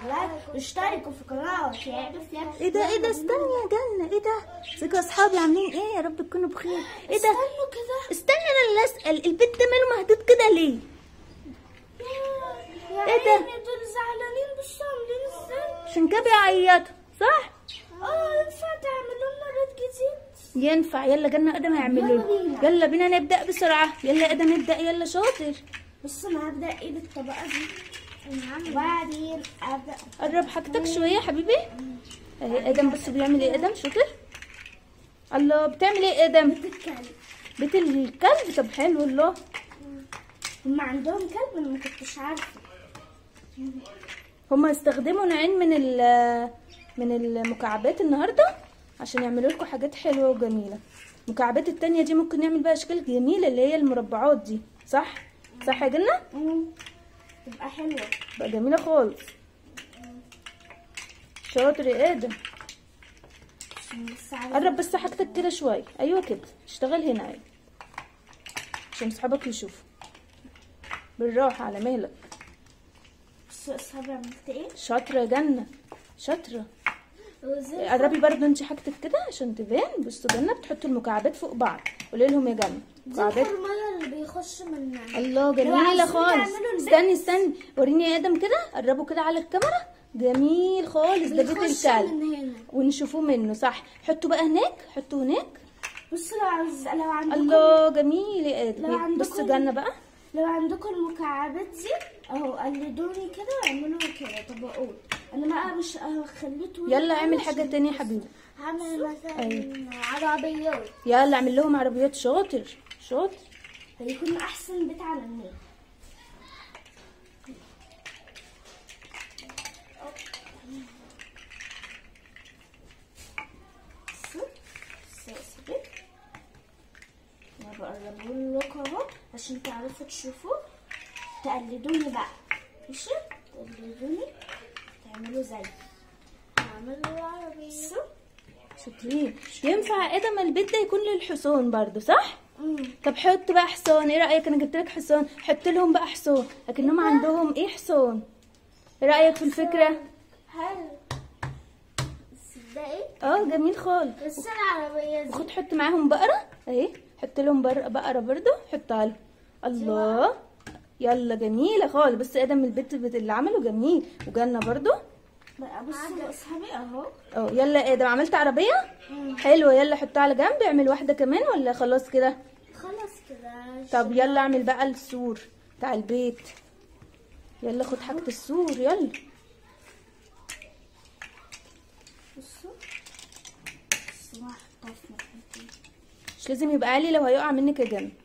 لايك واشتركوا في القناه وشيروا فيها ايه ده ايه ده استني يا جنة ايه ده ازيكم يا اصحابي عاملين ايه يا رب تكونوا بخير ايه ده استنوا كده استني انا اللي اسال البيت ده ماله مهدود كده ليه يا إيه ده؟ عيني دول زعلانين بس عاملين ازاي عشان كده بيعيطوا صح اه ينفع تعملوا لنا ريد جديد ينفع يلا جنة ادم هيعملوا يلا لنا. بينا. يلا بينا نبدا بسرعه يلا ادم نبدا يلا شاطر بص انا هبدا ايه بالطبقه دي وبعدين ابدا قرب حاجتك شويه يا حبيبي اهي ادم بص بيعمل ايه ادم شاطر الله بتعمل ايه ادم تتكلم بيت الكلب طب حلو الله هم عندهم كلب انا ما كنتش عارفه هما استخدموا نوعين من ال من المكعبات النهارده عشان يعملوا لكم حاجات حلوه وجميله المكعبات التانية دي ممكن نعمل بقى اشكال جميله اللي هي المربعات دي صح صح يا جنة مم. تبقى حلوه بقى جميله خالص شاطر يا ادم عشان بس عايزة- قرب بس حاجتك كده شويه ايوه كده اشتغل هنا ايوه عشان صحابك يشوفوا بالراحه على مهلك بص يا اصحابي عملت ايه شاطره يا جنة شاطره وزي قربي برضو انت حاجتك كده عشان تبان بصوا جنة بتحطوا المكعبات فوق بعض قولي لهم يا جنة زي مكعبات الميه اللي بيخش من الله لو جميلة عايزين خالص تعملوا البيت. استني استني وريني يا ادم كده قربوا كده على الكاميرا جميل خالص ده بيت بيخش الكلب من هنا ونشوفوه منه صح حطوا بقى هناك حطوا هناك بص لو عاوز لو عندكم الله جميل يا لو ادم عندكم- بص جنة بقى لو عندكم المكعبات دي اهو قلدوني كده واعملوا كده طبقات انا بقى مش هخليه طويل يلا اعمل أوي حاجة عشان- تانية يا حبيبي هعمل مثلا أيوة. عربيات يلا اعمل لهم عربيات شاطر شاطر هيكون احسن بيت على النيل بصوا. بصوا يا صديق. انا بقربه لكم اهو عشان تعرفوا تشوفوا تقلدوني بقى ماشي تقلدوني تعملوا زي اعملوا عربية بصوا شاطرين ينفع ادم البيت ده يكون للحصان برضو صح مم. طب حط بقى حصان ايه رايك انا جبت لك حصان حط لهم بقى حصان لكنهم عندهم ايه حصان ايه رايك في الفكره حلو تصدقي اه جميل خالص بس العربية دي خد حط معاهم بقره اهي حط لهم بر- بقره برضو حطها لهم الله يلا جميله خالص بس ادم البيت بت- اللي عمله جميل وجنة برضو بقى بصوا يا اصحابي اهو اه يلا يا ادم عملت عربيه حلوه يلا حطها على جنب اعمل واحده كمان ولا خلاص كده خلاص كده طب يلا اعمل بقى السور بتاع البيت يلا خد حاجة السور يلا بصوا بصوا هحطها في مكان مش لازم يبقى عالي لو هيقع منك يا جنة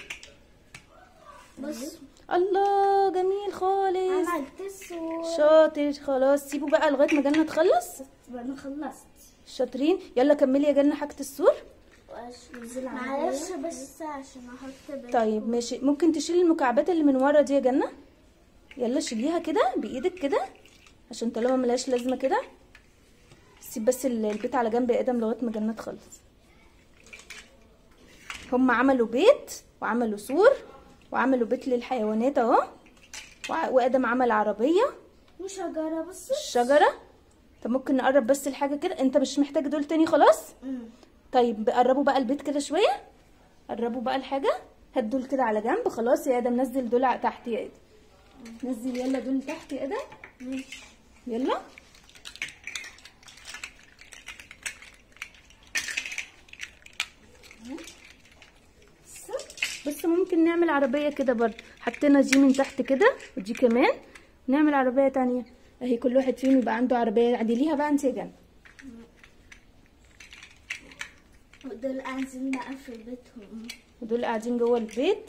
بص الله جميل خالص عملت الصور شاطر خلاص سيبوا بقى لغاية ما جنة تخلص بقى انا خلصت شاطرين يلا كملي يا جنة حاجة السور معلش بس عشان احط بيت طيب ماشي ممكن تشيلي المكعبات اللي من ورا دي يا جنة يلا شيليها كده بايدك كده عشان طالما ملهاش لازمة كده سيب بس ال- البيت على جنب يا ادم لغاية ما جنة تخلص هم عملوا بيت وعملوا سور وعملوا بيت للحيوانات اهو وع- وادم عمل عربية وشجرة بص الشجرة طب ممكن نقرب بس الحاجة كده انت مش محتاج دول تاني خلاص طيب قربوا بقى البيت كده شوية قربوا بقى الحاجة هات دول كده على جنب خلاص يا ادم نزل دول ع- تحت يا ادم نزل يلا دول تحت يا ادم ماشي يلا بس ممكن نعمل عربية كده برضه حطينا دي من تحت كده ودي كمان نعمل عربية تانية اهي كل واحد فيهم يبقى عنده عربية عدليها بقى انت يا جنة ودول قاعدين بقى في بيتهم ودول قاعدين جوه البيت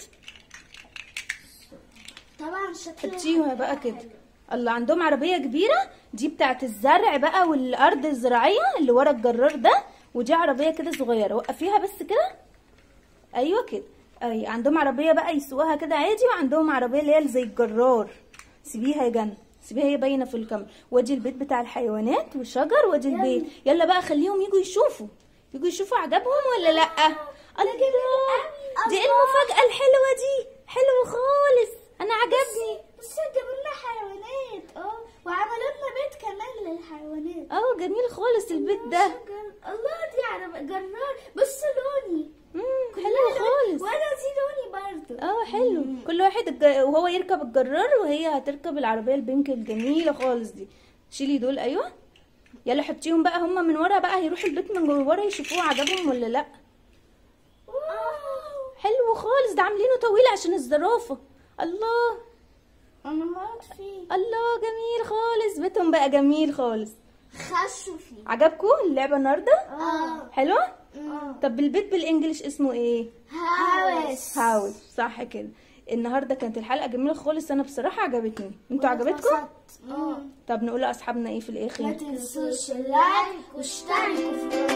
طبعا شكلها حطيها بقى كده الله عندهم عربية كبيرة دي بتاعت الزرع بقى والأرض الزراعية اللي ورا الجرار ده ودي عربية كده صغيرة وقفيها بس كده أيوة كده أي عندهم عربية بقى يسوقها كده عادي وعندهم عربية اللي هي زي الجرار سيبيها يا جنة سيبيها هي باينة في الكاميرا وادي البيت بتاع الحيوانات والشجر وادي البيت يلا بقى خليهم يجوا يشوفوا يجوا يشوفوا عجبهم ولا لأ الله دي إيه المفاجأة الحلوة دي حلوة خالص أنا عجبني بس جابوا لنا حيوانات اه وعملوا لنا بيت كمان للحيوانات اه جميل خالص البيت ده شجر- الله دي عربية جرار بص لوني مم، حلو خالص وانا دي لوني برضو اه حلو كل واحد الج- وهو يركب الجرار وهي هتركب العربيه البينك الجميله خالص دي شيلي دول ايوه يلا حطيهم بقى هما من ورا بقى هيروحوا البيت من ورا يشوفوه عجبهم ولا لا واو حلو خالص ده عاملينه طويل عشان الزرافه الله انا هقعد فيه الله جميل خالص بيتهم بقى جميل خالص خشوا فيه عجبكم اللعبه النهارده اه حلوه اه طب البيت بالانجلش اسمه ايه هاوس هاوس صح كده النهارده كانت الحلقه جميله خالص انا بصراحه عجبتني انتوا عجبتكم اه طب نقول لاصحابنا ايه في ما الاخر تنسوش اللايك واشتركوا في القناة